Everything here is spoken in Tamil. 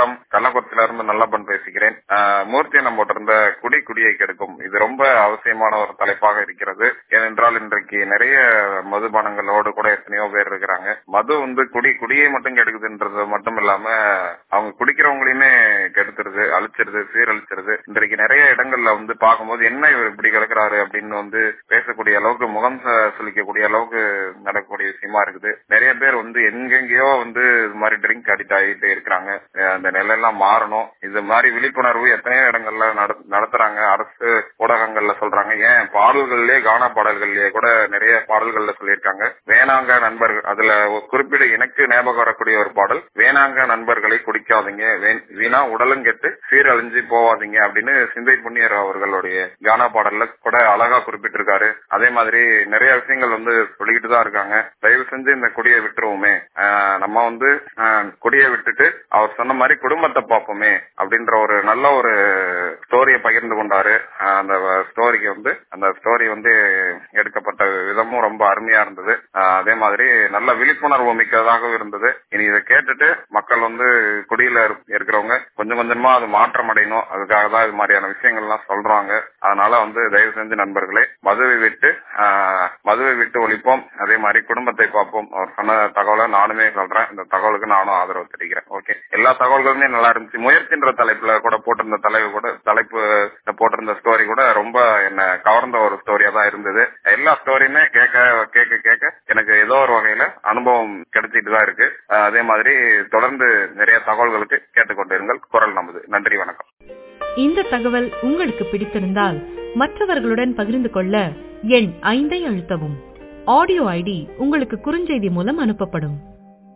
வணக்கம் கள்ளக்குறிச்சியில இருந்து நல்லப்பன் பேசுகிறேன் ஆஹ் மூர்த்தி நம்ம போட்டிருந்த குடி குடியை கெடுக்கும் இது ரொம்ப அவசியமான ஒரு தலைப்பாக இருக்கிறது ஏனென்றால் இன்றைக்கு நிறைய மதுபானங்களோடு கூட எத்தனையோ பேர் இருக்கிறாங்க மது வந்து குடி குடியை மட்டும் கெடுக்குதுன்றது மட்டும் இல்லாம அவங்க குடிக்கிறவங்களையுமே கெடுத்துருது அழிச்சிருது சீரழிச்சிருது இன்றைக்கு நிறைய இடங்கள்ல வந்து பார்க்கும்போது என்ன இவர் இப்படி கிடக்குறாரு அப்படின்னு வந்து பேசக்கூடிய அளவுக்கு முகம் ச- சுளிக்கக்கூடிய அளவுக்கு நடக்கக்கூடிய விஷயமா இருக்குது நிறைய பேர் வந்து எங்கெங்கேயோ வந்து இது மாதிரி ட்ரிங்க் அடிக்ட் ஆகிட்டு இருக்கிறாங்க அஹ் அந்த நிலையெல்லாம் மாறணும் இது மாதிரி விழிப்புணர்வு எத்தனையோ இடங்கள்ல நட- நடத்துறாங்க அரசு ஊடகங்கள்ல சொல்றாங்க ஏன் பாடல்கள்லயே கானா பாடல்கள்லயே கூட நிறைய பாடல்கள்ல சொல்லியிருக்காங்க வேணாங்க நண்பர்கள் அதுல ஒரு குறிப்பிட எனக்கு ஞாபகம் வரக்கூடிய ஒரு பாடல் வேணாங்க நண்பர்களை குடிக்காதீங்க வே- வீணா உடலும் கெட்டு சீரழிஞ்சு போவாதீங்க அப்படின்னு சிந்தை புண்ணியர் அவர்களுடைய கானா பாடல்ல கூட அழகா குறிப்பிட்டிருக்காரு அதே மாதிரி நிறைய விஷயங்கள் வந்து சொல்லிக்கிட்டு தான் இருக்காங்க தயவு செஞ்சு இந்த குடியை விட்டுருவோமே ஆஹ் நம்ம வந்து ஆஹ் குடியை விட்டுட்டு அவர் சொன்ன மாதிரி குடும்பத்தை பார்ப்போமே அப்படின்ற ஒரு நல்ல ஒரு ஸ்டோரியை பகிர்ந்து கொண்டாரு ஆஹ் அந்த ஸ்டோரிக்கு வந்து அந்த ஸ்டோரி வந்து எடுக்கப்பட்ட விதமும் ரொம்ப அருமையா இருந்தது ஆஹ் அதே மாதிரி நல்ல விழிப்புணர்வு மிக்கதாகவும் இருந்தது இனி இதை கேட்டுட்டு மக்கள் வந்து குடியில இரு- இருக்கிறவங்க கொஞ்சம் கொஞ்சமா அது மாற்றம் அடையணும் அதுக்காக தான் இது மாதிரியான விஷயங்கள்லாம் சொல்றாங்க அதனால வந்து தயவு செஞ்சு நண்பர்களே மதுவை விட்டு ஆஹ் மதுவை விட்டு ஒழிப்போம் அதே மாதிரி குடும்பத்தை பார்ப்போம் அவர் சொன்ன தகவலை நானுமே சொல்றேன் இந்த தகவலுக்கு நானும் ஆதரவு தெரிவிக்கிறேன் ஓகே எல்லா தகவல்களுமே நல்லா இருந்துச்சு முயற்சின்ற தலைப்புல கூட போட்டிருந்த தலைவு கூட தலைப்பு போட்டிருந்த ஸ்டோரி கூட ரொம்ப என்ன கவர்ந்த ஒரு ஸ்டோரியா தான் இருந்தது எல்லா ஸ்டோரியுமே கேட்க கேட்க கேட்க எனக்கு ஏதோ ஒரு வகையில அனுபவம் கிடைச்சிட்டு தான் இருக்கு ஆஹ் அதே மாதிரி தொடர்ந்து நிறைய தகவல்களுக்கு கேட்டுக்கொண்டிருங்கள் குரல் நமது நன்றி வணக்கம் இந்த தகவல் உங்களுக்கு பிடித்திருந்தால் மற்றவர்களுடன் பகிர்ந்து கொள்ள எண் ஐந்தை அழுத்தவும் ஆடியோ ஐடி உங்களுக்கு குறுஞ்செய்தி மூலம் அனுப்பப்படும்